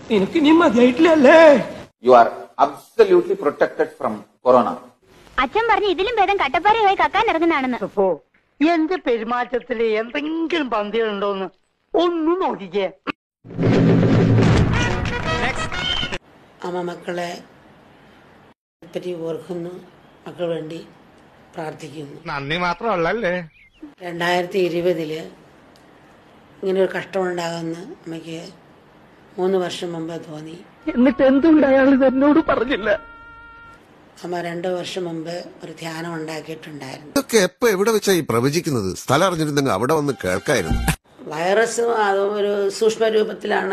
നിനക്ക് ഇനി മതിയായിട്ടില്ലല്ലേ You are absolutely protected from corona. അച്ഛൻ പറഞ്ഞു ഇതിലും ഭേദം കട്ടപ്പാറയുമായി കക്കാൻ ഇറങ്ങുന്നതാണെന്ന് അപ്പോ എന്റെ പെരുമാറ്റത്തില് എന്തെങ്കിലും പന്തികളുണ്ടോന്ന് ഒന്നും നോക്കിക്കേ അമ്മ മക്കളെ പറ്റി ഓർക്കുന്നു മക്കൾ വേണ്ടി പ്രാർത്ഥിക്കുന്നു നന്ദി മാത്രമല്ലേ രണ്ടായിരത്തി ഇരുപതില് ഇങ്ങനെ ഒരു കഷ്ടമുണ്ടാകുമെന്ന് അമ്മയ്ക്ക് മൂന്ന് വർഷം മുമ്പ് തോന്നി എന്നിട്ട് എന്തുകൊണ്ട് അയാൾ ഇത് എന്നോട് പറഞ്ഞില്ല അമ്മ രണ്ട് വർഷം മുമ്പ് ഒരു ധ്യാനം ഉണ്ടാക്കിയിട്ടുണ്ടായിരുന്നു ഇതൊക്കെ എപ്പോ എവിടെ വെച്ചാ ഈ പ്രവചിക്കുന്നത് സ്ഥലം അറിഞ്ഞിരുന്നെങ്കിൽ അവിടെ വന്ന് കേൾക്കായിരുന്നു വൈറസ് അത് ഒരു സൂക്ഷ്മ രൂപത്തിലാണ്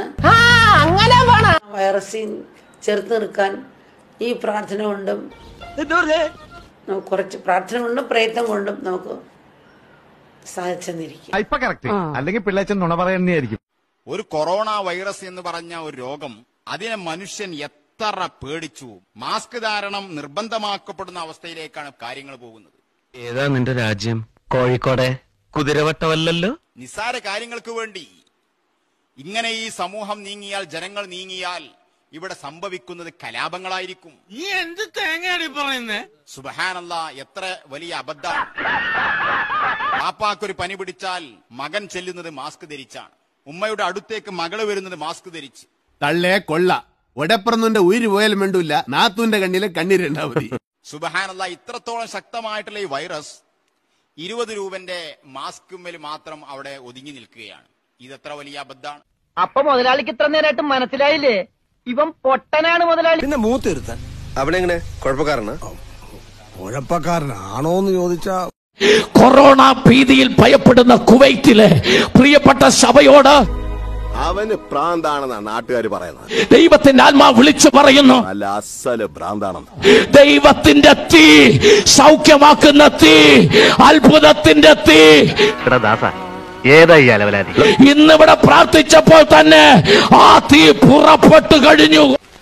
വൈറസിൻ ചെറുത്ത് നിൽക്കാൻ ഈ പ്രാർത്ഥന കൊണ്ടും നമുക്ക് കുറച്ച് പ്രാർത്ഥന കൊണ്ടും പ്രയത്നം കൊണ്ടും നമുക്ക് സാധിച്ചെന്നിരിക്കും ഇപ്പൊ കറക്റ്റ് അല്ലെങ്കിൽ പിള്ളേച്ചൻ നുണ പറയുന്നതായിരിക്കും ഒരു കൊറോണ വൈറസ് എന്ന് പറഞ്ഞ ഒരു രോഗം അതിനെ മനുഷ്യൻ എത്ര പേടിച്ചു മാസ്ക് ധാരണം നിർബന്ധമാക്കപ്പെടുന്ന അവസ്ഥയിലേക്കാണ് കാര്യങ്ങൾ പോകുന്നത് ഏതാ നിന്റെ രാജ്യം കോഴിക്കോടെ കുതിരവട്ടമല്ലല്ലോ നിസ്സാര കാര്യങ്ങൾക്ക് വേണ്ടി ഇങ്ങനെ ഈ സമൂഹം നീങ്ങിയാൽ ജനങ്ങൾ നീങ്ങിയാൽ ഇവിടെ സംഭവിക്കുന്നത് കലാപങ്ങളായിരിക്കും നീ എന്ത് തേങ്ങയാടി പറയുന്നേ സുബഹാനല്ല എത്ര വലിയ അബദ്ധമാണ് പാപ്പാക്കൊരു പനി പിടിച്ചാൽ മകൻ ചെല്ലുന്നത് മാസ്ക് ധരിച്ചാണ് ഉമ്മയുടെ അടുത്തേക്ക് മകള് വരുന്നത് മാസ്ക് ധരിച്ച് തള്ളേ കൊള്ള ഒടപ്പറന്നുന്റെ ഉയിര് പോയാലും വേണ്ടൂല നാത്തൂന്റെ കണ്ണിലെ കണ്ണീരുണ്ടാ മതി സുബഹാനല്ല ഇത്രത്തോളം ശക്തമായിട്ടുള്ള ഈ വൈറസ് ഇരുപത് രൂപന്റെ മാസ്കുമ്മൽ മാത്രം അവിടെ ഒതുങ്ങി നിൽക്കുകയാണ് ഇതെത്ര വലിയ അബദ്ധാണ് അപ്പൊ മുതലാളിക്ക് ഇത്ര നേരമായിട്ട് മനസ്സിലായില്ലേ ഇവൻ പൊട്ടനാണ് മുതലാളി പിന്നെ മൂത്തിരുത്താൻ അവിടെ എങ്ങനെ കുഴപ്പക്കാരനാ കുഴപ്പക്കാരനാണോന്ന് ചോദിച്ചാ കൊറോണ ഭീതിയിൽ ഭയപ്പെടുന്ന കുവൈറ്റിലെ പ്രിയപ്പെട്ട സഭയോട് അവന് പ്രാന്താണെന്നാ നാട്ടുകാർ പറയുന്നത് ദൈവത്തിന്റെ ആത്മാ വിളിച്ചു പറയുന്നു അല്ല അസല് ഭ്രാന്താണെന്ന് ദൈവത്തിന്റെ തീ സൗഖ്യമാക്കുന്ന തീ അത്ഭുതത്തിന്റെ തീ ദാസ ഏതാ ഈ അലവലാതി ഇന്നിവിടെ പ്രാർത്ഥിച്ചപ്പോൾ തന്നെ ആ തീ പുറപ്പെട്ടു കഴിഞ്ഞു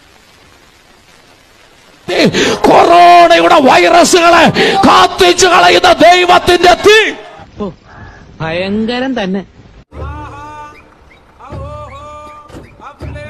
കൊറോണയുടെ വൈറസുകളെ കാത്തിച്ചു കളയുന്ന ദൈവത്തിന്റെ തീ ഭയങ്കരം തന്നെ